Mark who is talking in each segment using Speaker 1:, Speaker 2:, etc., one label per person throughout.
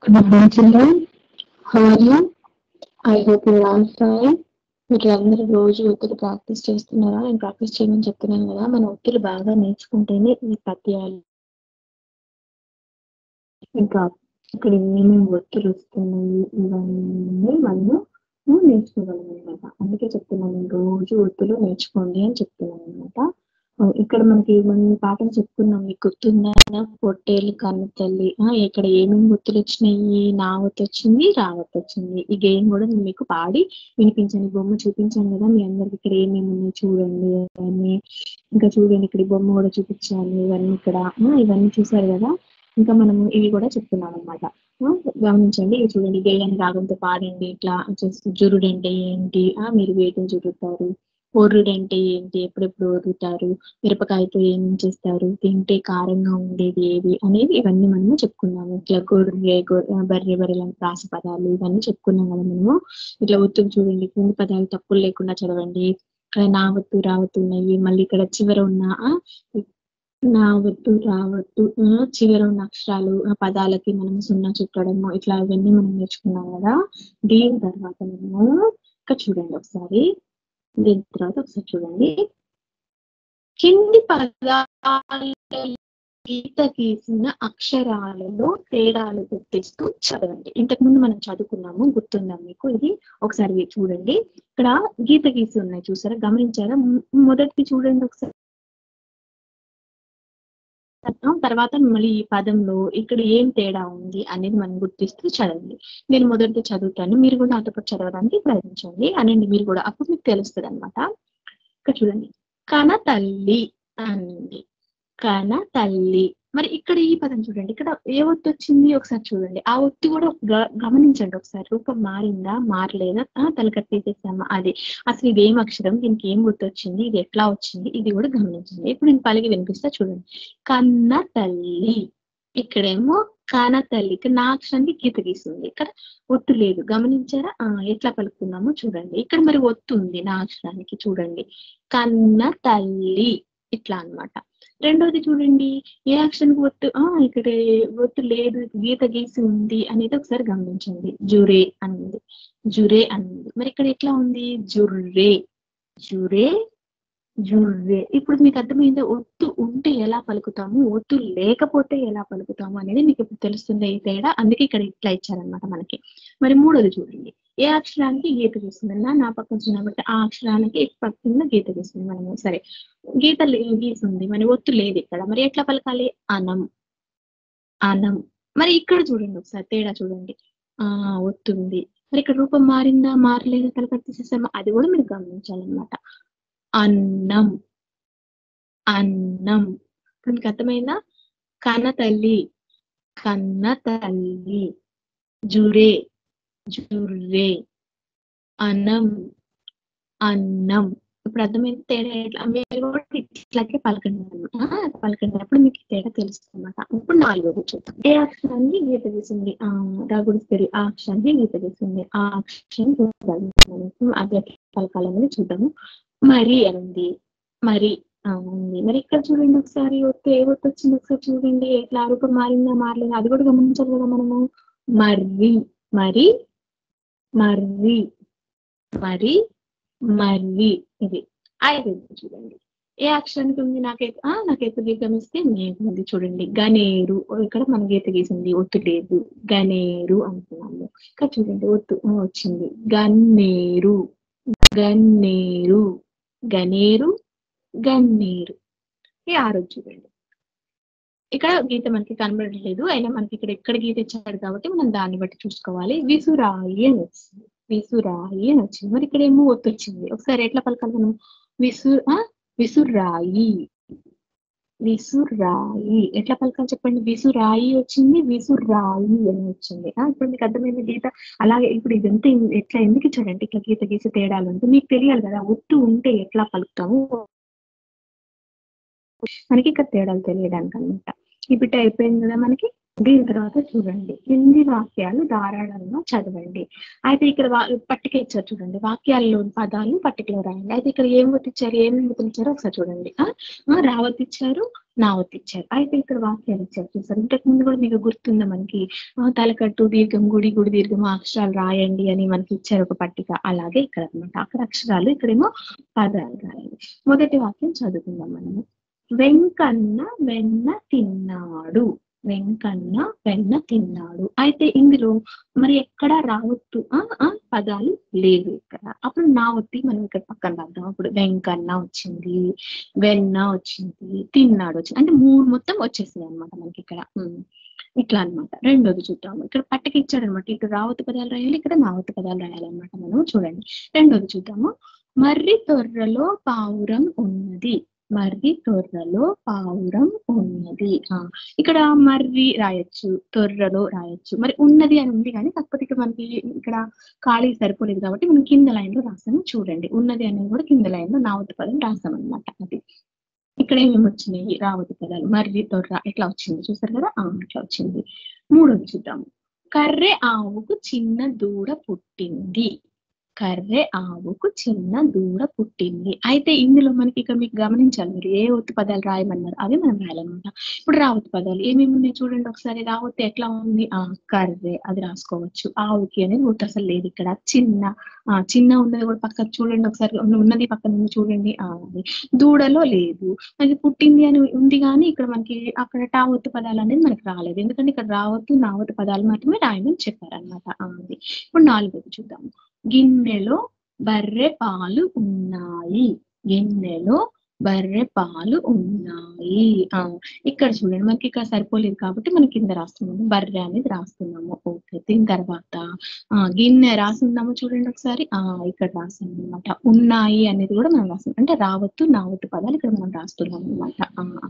Speaker 1: Good morning, children. How are you? I hope you're all fine. మీరు అందరూ రోజు ఒత్తిడి ప్రాక్టీస్ చేస్తున్నారా నేను ప్రాక్టీస్ చేయమని చెప్తున్నాను కదా మన ఒత్తిడి బాగా నేర్చుకుంటేనే ఈ పద్యాలు ఇంకా ఇక్కడ ఏమేమి ఒత్తిడి వస్తున్నాయి ఇవన్నీ మనము నేర్చుకోగలం అనమాట అందుకే చెప్తున్నాను నేను రోజు ఒత్తులు నేర్చుకోండి అని చెప్తున్నాను అనమాట ఇక్కడ మనకి మనం ఈ పాఠం చెప్పుకున్నాం మీకు గుర్తుందా పొట్టేలు కన్ను తల్లి ఆ, ఇక్కడ ఏమేమి ఒత్తులు వచ్చినాయి నా ఒత్తు వచ్చింది రా ఒత్తు వచ్చింది ఈ గేమ్ కూడా నేను మీకు పాడి వినిపించండి బొమ్మ చూపించాను కదా మీ అందరికి ఇక్కడ ఏమేమి ఉన్నాయి చూడండి అవన్నీ ఇంకా చూడండి ఇక్కడ ఈ బొమ్మ కూడా చూపించాను ఇవన్నీ ఇక్కడ ఆ, ఇవన్నీ చూసారు కదా ఇంకా మనము ఇవి కూడా చెప్తున్నాం అనమాట గమనించండి ఇవి చూడండి గేయాన్ని రాగంతో పాడండి ఇట్లా చేసి జురుడు అంటే ఏంటి ఆ మీరు వేటిని జురుతారు ఒర్రుడు అంటే ఏంటి ఎప్పుడెప్పుడు ఒర్రుతారు మిరపకాయతో ఏం చేస్తారు తింటే కారంగా ఉండేది ఏది అనేది ఇవన్నీ మనము చెప్పుకున్నాము ఇట్లా గొర్రె గొర్రె బర్రె బర్రె లాంటి ప్రాస పదాలు ఇవన్నీ చెప్పుకున్నాం కదా మనము ఇట్లా ఒత్తుకు చూడండి కింది పదాలు తప్పులు లేకుండా చదవండి ఇక్కడ నావత్తు రావత్తు ఉన్నాయి మళ్ళీ ఇక్కడ చివర ఉన్న ఆ, నావత్తు రావత్తు ఆ, చివర ఉన్న అక్షరాలు ఆ పదాలకి మనం సున్నా చుట్టడము ఇట్లా ఇవన్నీ మనం నేర్చుకున్నాం కదా దీని తర్వాత మనము ఇక్కడ చూడండి ఒకసారి దీని తర్వాత ఒకసారి చూడండి కింది పదాలలో గీత గీసిన అక్షరాలలో తేడాలు గుర్తిస్తూ చదవండి ఇంతకు ముందు మనం చదువుకున్నాము గుర్తుందా మీకు ఇది ఒకసారి చూడండి ఇక్కడ గీత గీసి ఉన్నాయి చూసారా గమనించారా మ్- మొదటిది చూడండి ఒకసారి తర్వాత మళ్ళీ ఈ పదంలో ఇక్కడ ఏం తేడా ఉంది అనేది మనం గుర్తిస్తూ చదవండి నేను మొదటిది చదువుతాను మీరు కూడా నాతో పాటు చదవడానికి ప్రయత్నించండి అనండి మీరు కూడా అప్పుడు మీకు తెలుస్తుంది అనమాట ఇక్కడ చూడండి కన తల్లి అంది కన తల్లి మరి ఇక్కడ ఈ పదం చూడండి ఇక్కడ ఏ ఒత్తి వచ్చింది ఒకసారి చూడండి ఆ ఒత్తి కూడా గ- గమనించండి ఒకసారి రూపం మారిందా మారలేదా ఆ, తలకట్ట తీసేసామా అది అసలు ఇది ఏం అక్షరం దీనికి ఏం గుర్తు వచ్చింది ఇది ఎట్లా వచ్చింది ఇది కూడా గమనించండి ఇప్పుడు నేను పలికి వినిపిస్తా చూడండి కన్న తల్లి ఇక్కడేమో కాన తల్లి ఇక్కడ నా అక్షరానికి గీత గీస్తుంది ఇక్కడ ఒత్తు లేదు గమనించారా ఆ ఎట్లా పలుకుతున్నామో చూడండి ఇక్కడ మరి ఒత్తు ఉంది నా అక్షరానికి చూడండి కన్న తల్లి ఇట్లా అన్నమాట రెండోది చూడండి ఏ అక్షరానికి ఒత్తు ఆ ఇక్కడ ఒత్తు లేదు గీత గీసి ఉంది అనేది ఒకసారి గమనించండి జురే అన్నది జురే అన్నది మరి ఇక్కడ ఎట్లా ఉంది జుర్రే జురే జుర్రే ఇప్పుడు మీకు అర్థమైంది ఒత్తు ఉంటే ఎలా పలుకుతాము ఒత్తు లేకపోతే ఎలా పలుకుతాము అనేది మీకు ఇప్పుడు తెలుస్తుంది ఈ తేడా అందుకే ఇక్కడ ఇట్లా ఇచ్చారనమాట మనకి మరి మూడోది చూడండి ఏ అక్షరానికి గీత గీస్తుందన్నా నా పక్కన వచ్చింది కాబట్టి ఆ అక్షరానికి పక్కన గీత గీస్తుంది మనము సరే గీత లే- గీస్తుంది మరి ఒత్తు లేదు ఇక్కడ మరి ఎట్లా పలకాలి అనం అనం మరి ఇక్కడ చూడండి ఒకసారి తేడా చూడండి ఆ ఒత్తుంది మరి ఇక్కడ రూపం మారిందా మారలేదా తలకట్టు తీసేసామా అది కూడా మీరు గమనించాలన్నమాట అన్నం అన్నం ఇప్పుడు మీకు అర్థమైందా కన్న తల్లి కన్న తల్లి జురే జుర్రే అన్నం అన్నం ఇప్పుడు అర్థమైంది తేడా ఎట్లా మీరు కూడా ఇట్లాగే పలకండి అన్నమాట. ఆ, పలకండి అప్పుడు మీకు ఈ తేడా తెలుస్తుంది అనమాట ఇప్పుడు నాలుగోది చూద్దాం ఏ అక్షరాన్ని గీత గీసింది ఆ రాగుడిస్తుంది ఆ అక్షరాన్ని గీత గీసింది ఆ అక్షరం చూడాలి మనం. అది ఎట్లా పలకాలనేది చూద్దాము మరి అనింది మరి ఆ, ఉంది మరి ఇక్కడ చూడండి ఒకసారి ఒత్తు ఏ ఒత్తు వచ్చింది ఒకసారి చూడండి ఎట్లా రూపం మారిందా మారలేదా అది కూడా గమనించాలి కదా మనము మర్రి మరి మర్రి మరి మర్రి ఇది ఐదు చూడండి ఏ అక్షరానికి ఉంది నాకైతే ఆ నాకైతే గీతమిస్తే నేను ఉంది చూడండి గనేరు ఓ, ఇక్కడ మన గీత గీసింది ఒత్తు లేదు గనేరు అంటున్నాము ఇక్కడ చూడండి ఒత్తు ఆ, వచ్చింది గన్నేరు గన్నేరు గనేరు గన్నేరు ఈ ఆరు చూడండి ఇక్కడ గీత మనకి కనబడలేదు అయినా మనకి ఇక్కడ ఎక్కడ గీత ఇచ్చాడు కాబట్టి మనం దాన్ని బట్టి చూసుకోవాలి విసురాయి అని వచ్చింది విసురాయి అని వచ్చింది మరి ఇక్కడ ఏమో ఒత్తు వచ్చింది ఒకసారి ఎట్లా పలకాలి మనం విసు ఆ? విసురాయి విసురాయి ఎట్లా పలకాలి చెప్పండి విసురాయి వచ్చింది విసురాయి అని వచ్చింది ఆ, ఇప్పుడు మీకు అర్థమైంది గీత అలాగే ఇప్పుడు ఇదంతా ఎన్- ఎట్లా ఎందుకు ఇచ్చాడంటే ఇట్లా గీత గీసి తేడాలు ఉంటే మీకు తెలియాలి కదా ఒత్తు ఉంటే ఎట్లా పలుకుతాము మనకి ఇక్కడ తేడాలు తెలియడానికి అనమాట ఈ బిట్ అయిపోయింది కదా మనకి దీని తర్వాత చూడండి కింది వాక్యాలు ధారాళంగా చదవండి అయితే ఇక్కడ వా- పట్టిక ఇచ్చారు చూడండి వాక్యాల్లోని పదాలు పట్టికలో రాయండి అయితే ఇక్కడ ఏం ఒత్తిచ్చారు ఏం ఒత్తిచ్చారో ఒకసారి చూడండి ఆ, ఆ, రావతిచ్చారు నావతిచ్చారు అయితే ఇక్కడ వాక్యాలు ఇచ్చారు చూసారు ఇంతకు ముందు కూడా మీకు గుర్తుందా మనకి ఆ, తలకట్టు దీర్ఘం గుడి గుడి దీర్ఘం ఆ అక్షరాలు రాయండి అని మనకి ఇచ్చారు ఒక పట్టిక అలాగే ఇక్కడ అన్నమాట అక్కడ అక్షరాలు ఇక్కడేమో పదాలు రాయండి మొదటి వాక్యం చదువుకుందాం మనము వెంకన్న వెన్న తిన్నాడు వెంకన్న వెన్న తిన్నాడు అయితే ఇందులో మరి ఎక్కడ రావద్దు ఆ ఆ పదాలు లేవు ఇక్కడ అప్పుడు నా ఒత్తి మనం ఇక్కడ పక్కన రాద్దాం అప్పుడు వెంకన్న వచ్చింది వెన్న వచ్చింది తిన్నాడు వచ్చింది అంటే మూడు మొత్తం వచ్చేసింది అనమాట మనకి ఇక్కడ ఉమ్. ఇట్లా అన్నమాట రెండోది చూద్దాము ఇక్కడ పట్టకి ఇచ్చాడు అనమాట ఇటు రావతి పదాలు రాయాలి ఇక్కడ నావతి పదాలు రాయాలన్నమాట మనం చూడండి రెండోది చూద్దాము మర్రి తొర్రలో పావురం ఉన్నది మర్రి తొర్రలో పావురం ఉన్నది ఆ ఇక్కడ మర్రి రాయొచ్చు తొర్రలో రాయొచ్చు మరి ఉన్నది అని ఉంది కానీ కాకపోతే ఇక్కడ మనకి ఇక్కడ ఖాళీ సరిపోలేదు కాబట్టి మనం కింద లైన్ లో రాసాము చూడండి ఉన్నది అనేది కూడా కింద లైన్ లో నావతి పదం రాసాం అనమాట అది ఇక్కడ ఏమేమి వచ్చినాయి రావతి పదాలు మర్రి తొర్ర ఇట్లా వచ్చింది చూసారు కదా ఆ ఇట్లా వచ్చింది మూడోది చూద్దాము కర్రె ఆవుకు చిన్న దూడ పుట్టింది కర్రె ఆవుకు చిన్న దూడ పుట్టింది అయితే ఇందులో మనకి ఇక్కడ మీకు గమనించాలి మీరు ఏ ఒత్తు పదాలు రాయమన్నారు అవి మనం రాయాలన్నమాట ఇప్పుడు రావతి పదాలు ఏమేమి ఉన్నాయి చూడండి ఒకసారి రావతి ఎట్లా ఉంది ఆ కర్రె అది రాసుకోవచ్చు ఆవుకి అనేది ఒత్తు అసలు లేదు ఇక్కడ చిన్న ఆ చిన్న ఉన్నది కూడా పక్కన చూడండి ఒకసారి ఉన్న- ఉన్నది పక్కన ఉంది చూడండి ఆ అది దూడలో లేదు మనకి పుట్టింది అని ఉంది కానీ ఇక్కడ మనకి అక్కడ టావత్తు పదాలు అనేది మనకి రాలేదు ఎందుకంటే ఇక్కడ రావత్తు నావత్తు పదాలు మాత్రమే రాయమని చెప్పారనమాట అది ఇప్పుడు నాలుగోది చూద్దాం గిన్నెలో బర్రె పాలు ఉన్నాయి గిన్నెలో బర్రె పాలు ఉన్నాయి ఆ ఇక్కడ చూడండి మనకి ఇక్కడ సరిపోలేదు కాబట్టి మనం కింద రాస్తున్నాము బర్రె అనేది రాస్తున్నాము ఓకే దీని తర్వాత ఆ గిన్నె రాస్తున్నాము చూడండి ఒకసారి ఆ ఇక్కడ రాసాం అనమాట ఉన్నాయి అనేది కూడా మనం రాస్తాం అంటే రావత్తు నావత్తు పదాలు ఇక్కడ మనం రాస్తున్నాం అనమాట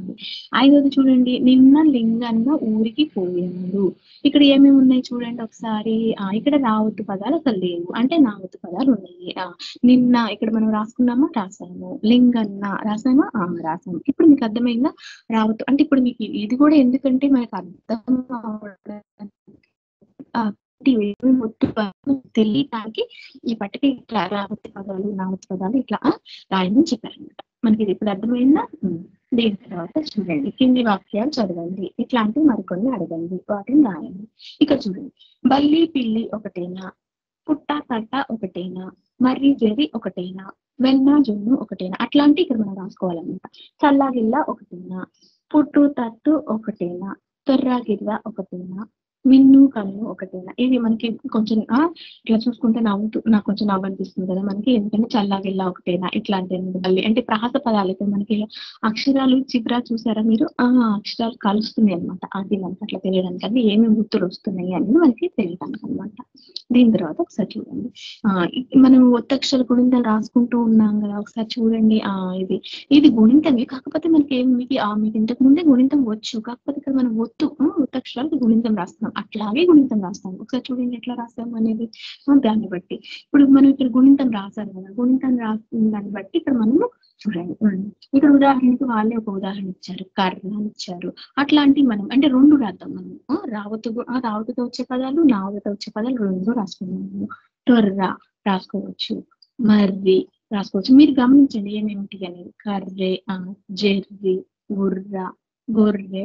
Speaker 1: ఐదోది చూడండి నిన్న లింగన్న ఊరికి పోయాడు ఇక్కడ ఏమేమి ఉన్నాయి చూడండి ఒకసారి ఆ ఇక్కడ రావత్తు పదాలు అసలు లేవు అంటే నావత్తు పదాలు ఉన్నాయి ఆ నిన్న ఇక్కడ మనం రాసుకున్నామా రాసాము లింగన్న రాసామా ఆ రాసాము ఇప్పుడు మీకు అర్థమైందా రావద్దు అంటే ఇప్పుడు మీకు ఇది కూడా ఎందుకంటే మనకు అర్థం అవడానికి, ఆ, ఇది ఏమేమి ఒత్తు పదాలు తెలియటానికి ఈ పట్టిక ఇట్లా రావతి పదాలు నావతి పదాలు ఇట్లా ఆ, రాయమని చెప్పారనమాట మనకి ఇది ఇప్పుడు అర్థమైందా ఉమ్. దీని తర్వాత చూడండి కింది వాక్యాలు చదవండి ఇట్లాంటివి మరికొన్ని అడగండి వాటిని రాయండి ఇక్కడ చూడండి బల్లి పిల్లి ఒకటేనా పుట్ట కట్ట ఒకటేనా మర్రి జెర్రి ఒకటేనా వెన్న జున్ను ఒకటేనా అట్లాంటి ఇక్కడ మనం రాసుకోవాలన్నమాట చల్లాగిల్ల ఒకటేనా పుట్టు తట్టు ఒకటేనా తొర్రాగిల్ల ఒకటేనా మిన్ను కన్ను ఒకటేనా ఇవి మనకి కొంచెం ఆ ఇట్లా చూసుకుంటే నవ్వుతూ నాకు కొంచెం నవ్వు అనిపిస్తుంది కదా మనకి ఎందుకంటే చల్లాగిల్ల ఒకటేనా ఇట్లాంటి మళ్ళీ అంటే ప్రాస పదాలు అయితే మనకి అక్షరాలు చిబ్రా చూసారా మీరు ఆ అక్షరాలు కలుస్తున్నాయి అనమాట అది మనకి అట్లా తెలియడానికి అంటే ఏమేమి గుర్తులు వస్తున్నాయి అనేది మనకి తెలియడానికి అనమాట దీని తర్వాత ఒకసారి చూడండి ఆ ఇ- మనం ఒత్తక్షర గుణింతలు రాసుకుంటూ ఉన్నాం కదా ఒకసారి చూడండి ఆ ఇది ఇది గుణింతమే కాకపోతే మనకి ఏం మీకు ఆ మీకు ఇంతకు ముందే గుణింతం వచ్చు కాకపోతే ఇక్కడ మనం ఒత్తు ఆ, ఒత్తక్షరాలకి గుణింతం రాస్తున్నాం అట్లాగే గుణింతం రాస్తాం ఒకసారి చూడండి ఎట్లా రాస్తాం అనేది ఆ, దాన్ని బట్టి ఇప్పుడు మనం ఇక్కడ గుణింతం రాసాం కదా గుణింతం రాసిన దాన్ని బట్టి ఇక్కడ మనము చూడండి ఉమ్. ఇక్కడ ఉదాహరణకి వాళ్ళే ఒక ఉదాహరణ ఇచ్చారు కర్ర అని ఇచ్చారు అట్లాంటివి మనం అంటే రెండు రాద్దాం మనం ఆ, రావతు గు- ఆ, రావతుతో వచ్చే పదాలు నావతో వచ్చే పదాలు రెండు రాసుకున్నాము తొర్ర రాసుకోవచ్చు మర్రి రాసుకోవచ్చు మీరు గమనించండి ఏమేమిటి అనేది కర్రె ఆ, జెర్రి గుర్ర గొర్రె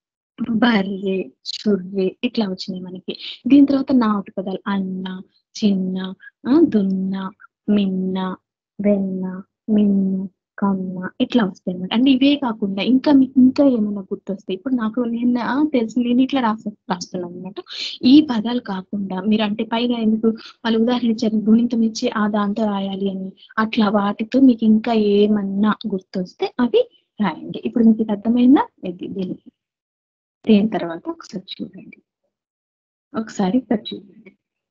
Speaker 1: బర్రె చుర్రె ఇట్లా వచ్చినాయి మనకి దీని తర్వాత నాటు పదాలు అన్న చిన్న ఆ, దున్న మిన్న వెన్న మిన్ను కన్న ఇట్లా వస్తాయి అనమాట అంటే ఇవే కాకుండా ఇంకా మీకు ఇంకా ఏమైనా గుర్తొస్తాయి ఇప్పుడు నాకు నేను ఆ, తెలుసు నేను ఇట్లా రాస్తా రాస్తున్నాను అనమాట ఈ పదాలు కాకుండా మీరు అంటే పైగా ఎందుకు వాళ్ళు ఉదాహరణ ఇచ్చారు గుణితం ఇచ్చి ఆ దాంతో రాయాలి అని అట్లా వాటితో మీకు ఇంకా ఏమన్నా గుర్తొస్తే అవి రాయండి ఇప్పుడు మీకు ఇది అర్థమైందా ఇది దీనికి దీని తర్వాత ఒకసారి చూడండి ఒకసారి ఇక్కడ చూడండి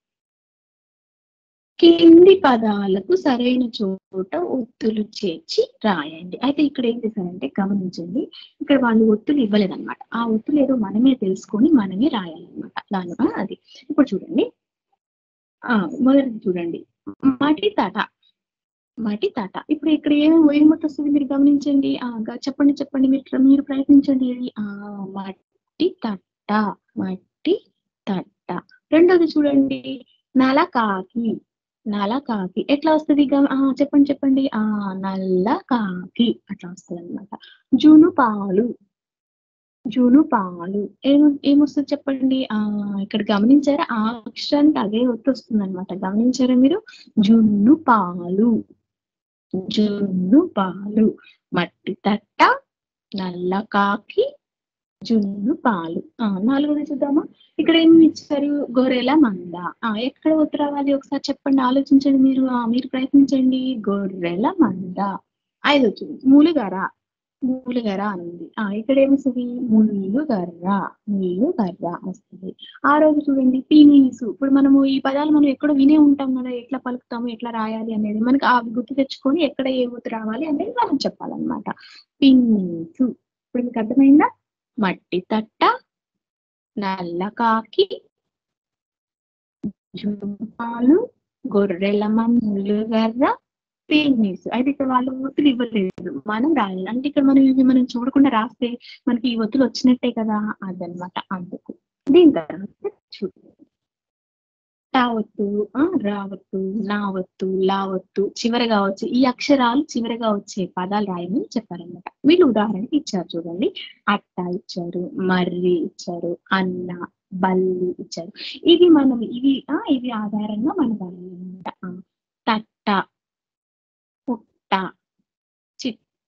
Speaker 1: కింది పదాలకు సరైన చోట ఒత్తులు చేర్చి రాయండి అయితే ఇక్కడ ఏం చేశారంటే గమనించండి ఇక్కడ వాళ్ళు ఒత్తులు ఇవ్వలేదన్నమాట ఆ ఒత్తులు ఏదో మనమే తెలుసుకొని మనమే రాయాలన్నమాట దాని ఆ, అది ఇప్పుడు చూడండి ఆ మొదటిది చూడండి మటి తట మటి తట ఇప్పుడు ఇక్కడ ఏం ఏమొట్టు వస్తుంది మీరు గమనించండి ఆ గా- చెప్పండి చెప్పండి మీరు మీరు ప్రయత్నించండి ఆ మట్టి తట్ట తట్ట మట్టి తట్ట రెండోది చూడండి నలకాకి నలకాకి ఎట్లా వస్తుంది చెప్పండి చెప్పండి ఆ నల్ల కాకి అట్లా వస్తుంది అనమాట జును పాలు జును పాలు ఏం ఏమొస్తుంది చెప్పండి ఆ ఇక్కడ గమనించారా ఆ అక్షరానికి అదే ఒత్తు వస్తుంది అనమాట గమనించారా మీరు జున్ను పాలు జున్ను పాలు మట్టి తట్ట నల్ల కాకి జున్ను పాలు ఆ నాలుగోది చూద్దామా ఇక్కడ ఏమి ఇచ్చారు గొర్రెల మంద ఆ ఎక్కడ ఒత్తు రావాలి ఒకసారి చెప్పండి ఆలోచించండి మీరు ఆ మీరు ప్రయత్నించండి గొర్రెల మంద ఐదు వచ్చింది మూలుగర మూలుగర అనేది ఆ ఇక్కడ ఏమిస్తుంది ముళ్ళు గర్ర ముళ్ళు గర్ర వస్తుంది ఆ రోజు చూడండి పీనీసు ఇప్పుడు మనము ఈ పదాలు మనం ఎక్కడ వినే ఉంటాం కదా ఎట్లా పలుకుతాము ఎట్లా రాయాలి అనేది మనకి ఆ గుర్తు తెచ్చుకొని ఎక్కడ ఏ గుర్తు రావాలి అనేది మనం చెప్పాలన్నమాట పిన్నీసు ఇప్పుడు మీకు అర్థమైందా మట్టి తట్ట నల్ల కాకి జుంపాలు గొర్రెల మందులు గర్ర పేనీస్ అయితే ఇక్కడ వాళ్ళు ఒత్తులు ఇవ్వలేదు మనం రాయాలి అంటే ఇక్కడ మనం ఇవి మనం చూడకుండా రాస్తే మనకి ఈ ఒత్తులు వచ్చినట్టే కదా అదనమాట అందుకు దీని తర్వాత చూడండి టావత్తు ఆ, రావత్తు నావత్తు లావత్తు చివరగా వచ్చే ఈ అక్షరాలు చివరగా వచ్చే పదాలు రాయమని చెప్పారనమాట వీళ్ళు ఉదాహరణకి ఇచ్చారు చూడండి అట్ట ఇచ్చారు మర్రి ఇచ్చారు అన్న బల్లి ఇచ్చారు ఇవి మనం ఇవి ఆ ఇవి ఆధారంగా మనం రాయాలన్నమాట ఆ, తట్ట పుట్ట చిట్ట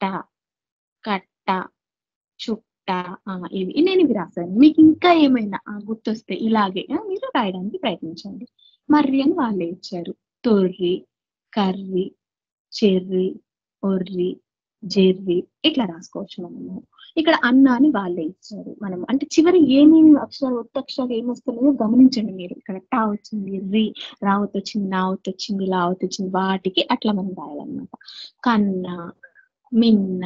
Speaker 1: కట్ట చుట్ట ఆ, ఇవి నేను ఇవి రాశాను మీకు ఇంకా ఏమైనా ఆ, గుర్తొస్తే ఇలాగే ఆ, మీరు రాయడానికి ప్రయత్నించండి మర్రి అని వాళ్ళే ఇచ్చారు తొర్రి కర్రి చెర్రి ఒర్రి జెర్రి ఇట్లా రాసుకోవచ్చు మనము ఇక్కడ అన్న అని వాళ్ళే ఇచ్చారు మనం అంటే చివరి ఏమేమి అక్షరాలు ఒత్త అక్షరాలు ఏమొస్తున్నాయో గమనించండి మీరు ఇక్కడ టా వచ్చింది రి రావత్ వచ్చింది నావత్ వచ్చింది లావత్ వచ్చింది వాటికి అట్లా మనం రాయాలన్నమాట కన్న మిన్న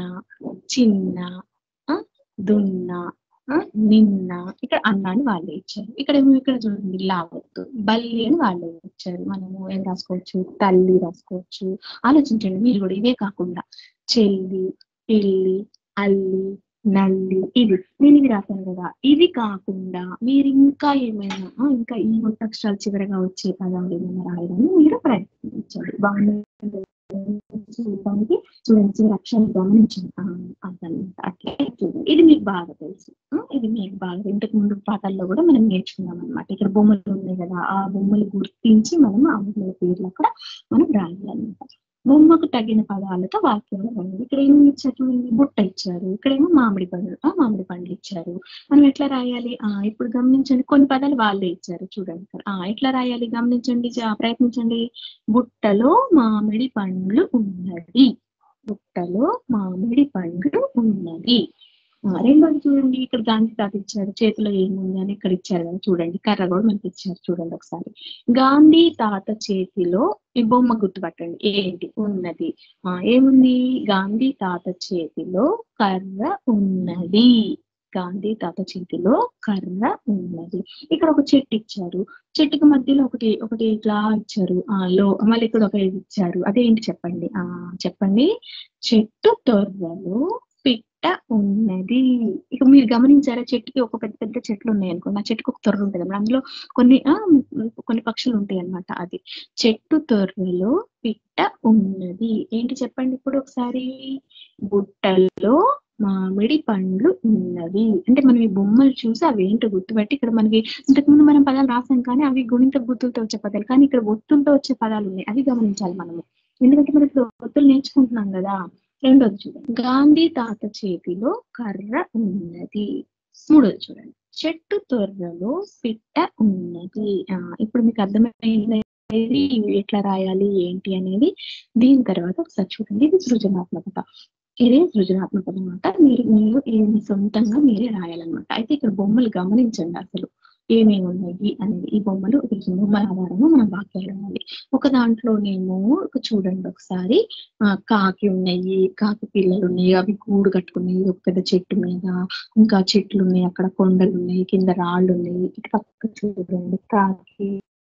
Speaker 1: చిన్న ఆ, దున్న ఆ, నిన్న ఇక్కడ అన్నాన్ని వాళ్ళే ఇచ్చారు ఇక్కడ ఏమో ఇక్కడ చూడండి లావత్తు బల్లి అని వాళ్ళే ఇచ్చారు మనము ఏం రాసుకోవచ్చు తల్లి రాసుకోవచ్చు ఆలోచించండి మీరు కూడా ఇవే కాకుండా చెల్లి పిల్లి అల్లి నల్లి ఇది నేను ఇది రాశాను కదా ఇది కాకుండా మీరు ఇంకా ఏమైనా ఆ, ఇంకా ఈ ఒక్క అక్షరాలు చివరగా వచ్చే పదాలు ఏమైనా రాయడానికి మీరు ప్రయత్నించండి బాగుంది చూడడానికి చూడండి చివరి అక్షరాలు గమనించండి ఆ, అదన్నమాట అట్లా చూడండి ఇది మీకు బాగా తెలుసు ఆ, ఇది మీకు బాగా ఇంతకు ముందు పాఠాల్లో కూడా మనం నేర్చుకున్నాం అనమాట ఇక్కడ బొమ్మలు ఉన్నాయి కదా ఆ బొమ్మలు గుర్తించి మనం ఆ బొమ్మల పేర్లు అక్కడ మనం రాయాలన్నమాట బొమ్మకు తగిన పదాలతో వాక్యాలు రాయాలి ఇక్కడ ఏమి ఇచ్చారు చూడండి బుట్ట ఇచ్చారు ఇక్కడేమో మామిడి పండ్లు ఆ మామిడి పండ్లు ఇచ్చారు మనం ఎట్లా రాయాలి ఆ ఇప్పుడు గమనించండి కొన్ని పదాలు వాళ్ళే ఇచ్చారు చూడండి ఇక్కడ ఆ ఎట్లా రాయాలి గమనించండి జా- ప్రయత్నించండి బుట్టలో మామిడి పండ్లు ఉన్నది బుట్టలో మామిడి పండ్లు ఉన్నది ఆ, రెండోది చూడండి ఇక్కడ గాంధీ తాత ఇచ్చారు చేతిలో ఏముంది అని ఇక్కడ ఇచ్చారు కదా చూడండి కర్ర కూడా మనకి ఇచ్చారు చూడండి ఒకసారి గాంధీ తాత చేతిలో ఈ బొమ్మ గుర్తుపట్టండి ఏంటి ఉన్నది ఆ ఏముంది గాంధీ తాత చేతిలో కర్ర ఉన్నది గాంధీ తాత చేతిలో కర్ర ఉన్నది ఇక్కడ ఒక చెట్టు ఇచ్చారు చెట్టుకి మధ్యలో ఒకటి ఒకటి ఇట్లా ఇచ్చారు ఆ లో మళ్ళీ ఇక్కడ ఒక ఇది ఇచ్చారు అదేంటి చెప్పండి ఆ చెప్పండి చెట్టు తొర్రలో పిట్ట ఉన్నది ఇక మీరు గమనించారా చెట్టుకి ఒక పెద్ద పెద్ద చెట్లు ఉన్నాయి అనుకోండి ఆ చెట్టుకి ఒక తొర్ర ఉంటుంది అన్నమాట. అందులో కొన్ని ఆ కొన్ని పక్షులు ఉంటాయి అన్నమాట అది చెట్టు తొర్రలో పిట్ట ఉన్నది ఏంటి చెప్పండి ఇప్పుడు ఒకసారి బుట్టల్లో మామిడి పండ్లు ఉన్నవి అంటే మనం ఈ బొమ్మలు చూసి అవి ఏంటో గుర్తుపెట్టి ఇక్కడ మనకి ఇంతకుముందు మనం పదాలు రాసాం కానీ అవి గుణిత గుర్తులతో వచ్చే పదాలు కానీ ఇక్కడ ఒత్తులతో వచ్చే పదాలు ఉన్నాయి అవి గమనించాలి మనము ఎందుకంటే మనం ఇప్పుడు ఒత్తులు నేర్చుకుంటున్నాం కదా రెండోది చూడండి గాంధీ తాత చేతిలో కర్ర ఉన్నది మూడోది చూడండి చెట్టు తొర్రలో పిట్ట ఉన్నది ఆ ఇప్పుడు మీకు అర్థమైంది ఇవి ఎట్లా రాయాలి ఏంటి అనేది దీని తర్వాత ఒకసారి చూడండి ఇది సృజనాత్మకత ఇదే సృజనాత్మకత అనమాట మీరు మీరు ఏమి సొంతంగా మీరే రాయాలన్నమాట అయితే ఇక్కడ బొమ్మలు గమనించండి అసలు ఏమేమి ఉన్నాయి అనేది ఈ బొమ్మలు ఈ బొమ్మల ఆధారంగా మనం వాక్యాలు రాయాలి ఒక దాంట్లోనేమో ఒక చూడండి ఒకసారి ఆ కాకి ఉన్నాయి కాకి పిల్లలు ఉన్నాయి అవి గూడు కట్టుకున్నాయి ఒక పెద్ద చెట్టు మీద ఇంకా చెట్లు ఉన్నాయి అక్కడ కొండలు ఉన్నాయి కింద రాళ్ళు ఉన్నాయి ఇటు పక్క చూడండి కాకి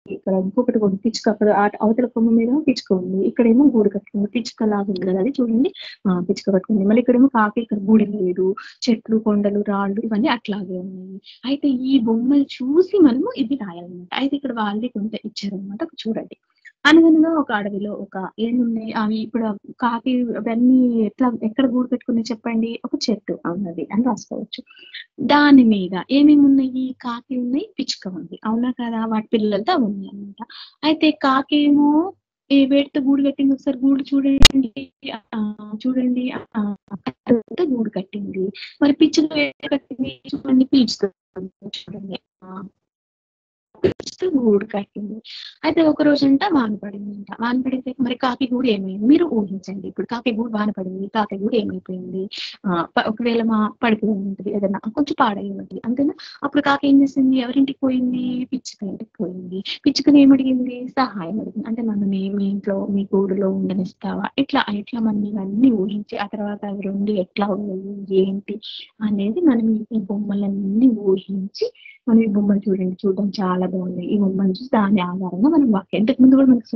Speaker 1: ఇక్కడ ఇంకొకటి కూడా పిచ్చుక అక్కడ ఆ- అవతల కొమ్మ మీద పిచ్చుక ఉంది ఇక్కడేమో గూడు కట్టుకుంది పిచ్చుక లాగా ఉంది కదా అది చూడండి ఆ పిచ్చుక కట్టుకుంది మళ్ళీ ఇక్కడేమో కాకి ఇక్కడ గూడి లేదు చెట్లు కొండలు రాళ్ళు ఇవన్నీ అట్లాగే ఉన్నాయి అయితే ఈ బొమ్మలు చూసి మనము ఇది రాయాలన్నమాట అయితే ఇక్కడ వాళ్ళే కొంత ఇచ్చారనమాట చూడండి అనగనగా ఒక అడవిలో ఒక ఏమున్నాయి అవి ఇప్పుడు ఆ కాకి అవన్నీ ఎట్లా ఎక్కడ గూడు పెట్టుకుని చెప్పండి ఒక చెట్టు ఉన్నది అని రాసుకోవచ్చు దాని మీద ఏమేమి ఉన్నాయి కాకి ఉన్నాయి పిచ్చుక ఉంది అవునా కదా వాటి పిల్లలతో అవి ఉన్నాయి అనమాట అయితే కాకి ఏమో ఏ వేడితో గూడు కట్టింది ఒకసారి గూడు చూడండి ఆ, చూడండి ఆ, కట్టెలతో గూడు కట్టింది మరి పిచ్చుక వేడి కట్టింది చూడండి పీచుతో చూడండి ఆ, పీచుతో గూడు కట్టింది అయితే ఒక రోజంట వాన పడిందంట వాన పడితే మరి కాకి గూడు ఏమైంది మీరు ఊహించండి ఇప్పుడు కాకి గూడు వాన పడింది కాకి గూడు ఏమైపోయింది ఆ, ప- ఒకవేళ మా పడిపోయి ఉంటుంది ఏదైనా కొంచెం పాడై ఉంటుంది అంతేనా అప్పుడు కాకి ఏం చేసింది ఎవరింటికి పోయింది పిచ్చుక ఇంటికి పోయింది పిచ్చుకని ఏమడిగింది సహాయం అడిగింది అంటే నన్ను నీ మీ ఇంట్లో మీ గూడులో ఉండనిస్తావా ఇట్లా ఇట్లా మనం ఇవన్నీ ఊహించి ఆ తర్వాత అవి రెండు ఎట్లా ఉన్నాయి ఏంటి అనేది మనం ఈ- ఈ బొమ్మలన్నీ ఊహించి మనం ఈ బొమ్మలు చూడండి చూడడం చాలా బాగుంది ఈ బొమ్మలు చూసి దాని ఆధారంగా మనం వాక్యం ఇంతకు ముందు కూడా మనకి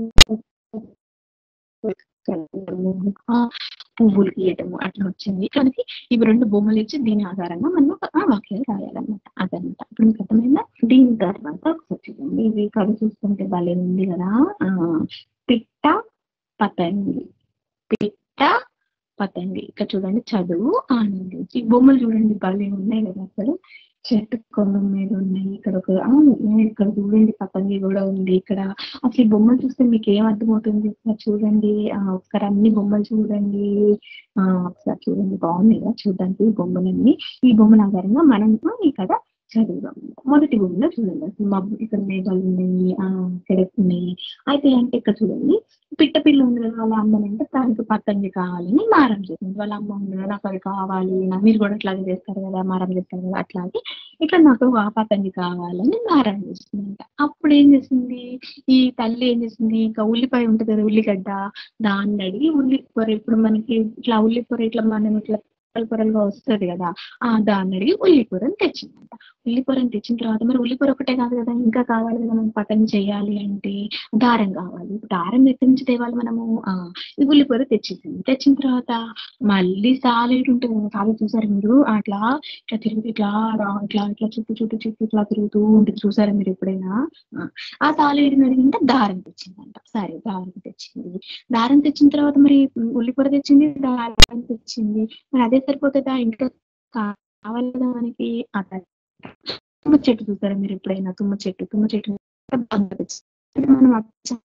Speaker 1: సృజన పువ్వులు గీయటము అట్లా వచ్చింది మనకి ఇవి రెండు బొమ్మలు ఇచ్చి దీని ఆధారంగా మనం ఒక ఆ వాక్యాలు రాయాలన్నమాట అదనమాట ఇప్పుడు మీకు అర్థమైందా దీని తర్వాత ఒకసారి చూడండి ఇది కథ చూస్తుంటే భలే ఉంది కదా ఆ పిట్ట పతంగి పిట్ట పతంగి ఇక్కడ చూడండి చదువు ఆనందం ఈ బొమ్మలు చూడండి భలే ఉన్నాయి కదా అసలు చెట్టు కొమ్మ మీద ఉన్నాయి ఇక్కడ ఒక ఆ, ఇక్కడ చూడండి పతంగి కూడా ఉంది ఇక్కడ అసలు ఈ బొమ్మలు చూస్తే మీకు ఏం అర్థమవుతుంది ఒకసారి చూడండి ఆ, ఒకసారి అన్ని బొమ్మలు చూడండి ఆ ఒకసారి చూడండి బాగున్నాయి కదా చూడడానికి ఈ బొమ్మలన్నీ ఈ బొమ్మల ఆధారంగా మనం ఈ కథ చదువుదాం మొదటి బొమ్మలో చూడండి అసలు మబ్బు ఇక్కడ మేఘాలు ఉన్నాయి ఆ ఇక్కడ ఉన్నాయి అయితే అంటే ఇక్కడ చూడండి పిట్ట పిల్ల ఉంది కదా వాళ్ళ అమ్మనంటే దానికి పతంగి కావాలని మారం చేసింది వాళ్ళ అమ్మ ఉంది కదా నాకు అది కావాలి నా- మీరు కూడా అట్లాగే చేస్తారు కదా మారం చేస్తారు కదా అట్లాగే ఇట్లా నాకు ఆ పతంగి కావాలని మారం చేసిందంట అప్పుడు ఏం చేసింది ఈ తల్లి ఏం చేసింది ఇంకా ఉల్లిపాయ ఉంటుంది కదా ఉల్లిగడ్డ దాన్ని అడిగి ఉల్లిపొర ఇప్పుడు మనకి ఇట్లా ఉల్లిపొర ఇట్లా మనం ఇట్లా పొరలు పొరలుగా వస్తుంది కదా ఆ దాన్ని అడిగి ఉల్లిపొరని తెచ్చిందంట ఉల్లిపొరని తెచ్చిన తర్వాత మరి ఉల్లిపొర ఒకటే కాదు కదా ఇంకా కావాలి కదా మనం పతంగి చేయాలి అంటే దారం కావాలి దారం ఎక్కడి నుంచి తేవాలి మనము ఆ ఈ ఉల్లిపొర తెచ్చేసింది తెచ్చిన తర్వాత మళ్ళీ సాలేడు ఉంటుంది కదా సాలు చూసారు మీరు అట్లా ఇట్లా తిరుగుతూ ఇట్లా రా- ఇట్లా ఇట్లా చుట్టూ చుట్టూ చుట్టూ ఇట్లా తిరుగుతూ ఉంటుంది చూసారా మీరు ఎప్పుడైనా ఆ, ఆ తాలేడుని అడిగింటే దారం తెచ్చిందంట సరే దారం తెచ్చింది దారం తెచ్చిన తర్వాత మరి ఉల్లిపొర తెచ్చింది దారం తెచ్చింది మరి అదే సరిపోతుందా ఇంకా కావాలి కదా మనకి ఆ తర్వాత తుమ్మ చెట్టు చూసారా మీరు ఎప్పుడైనా తుమ్మ చెట్టు తుమ్మ చెట్టు బంక తెచ్చింది ఇప్పుడు మనం అచ్చం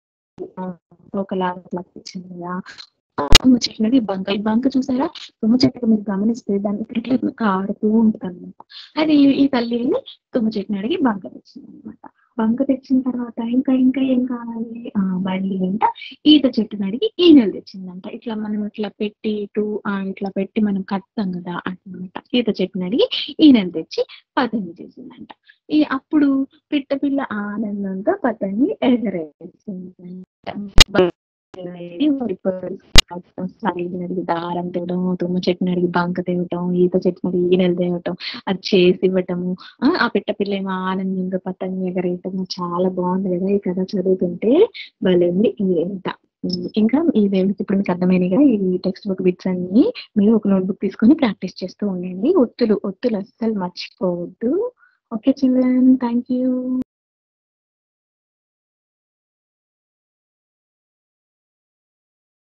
Speaker 1: ఒకలాగా అట్లా తెచ్చింది కదా ఆ తుమ్మ చెట్టు అనేది బంక ఈ బంక చూసారా తుమ్మ చెట్టుకు మీరు గమనిస్తే దాన్ని ఇట్లా ఇట్లా కాడుతూ ఉంటుంది అనమాట అది ఈ తల్లి తుమ్మ చెట్టుని అడిగి బంక తెచ్చింది అనమాట బంక తెచ్చిన తర్వాత ఇంకా ఇంకా ఏం కావాలి ఆ మళ్ళీ అంట ఈత చెట్టుని అడిగి ఈనెలు తెచ్చిందంట ఇట్లా మనం ఇట్లా పెట్టి ఇటు ఆ ఇట్లా పెట్టి మనం కడతాం కదా అన్నమాట ఈత చెట్టుని అడిగి ఈనెలు తెచ్చి పతంగి చేసిందంట ఈ అప్పుడు పిట్ట పిల్ల ఆనందంతో పతంగి ఎగరేసిందంట అడిగి దారం తేవడం తుమ్మ చెట్టుని అడిగి బంక తేవటం ఈత చెట్టుని అడిగి ఈనెలు తేవటం అది చేసి ఇవ్వటము ఆ ఆ పిట్ట పిల్ల ఏమో ఆనందంగా పతంగి ఎగరేయటము చాలా బాగుంది కదా ఈ కథ చదువుతుంటే భలే ఉంది ఇది ఎంత ఉమ్, ఇంకా ఇది ఇప్పుడు మీకు అర్థమైనవి కదా ఈ టెక్స్ట్ బుక్ బిట్స్ అన్ని మీరు ఒక నోట్బుక్ తీసుకొని ప్రాక్టీస్ చేస్తూ ఉండండి ఒత్తులు ఒత్తులు అస్సలు మర్చిపోవద్దు ఓకే చిల్డ్రన్ థ్యాంక్ యూ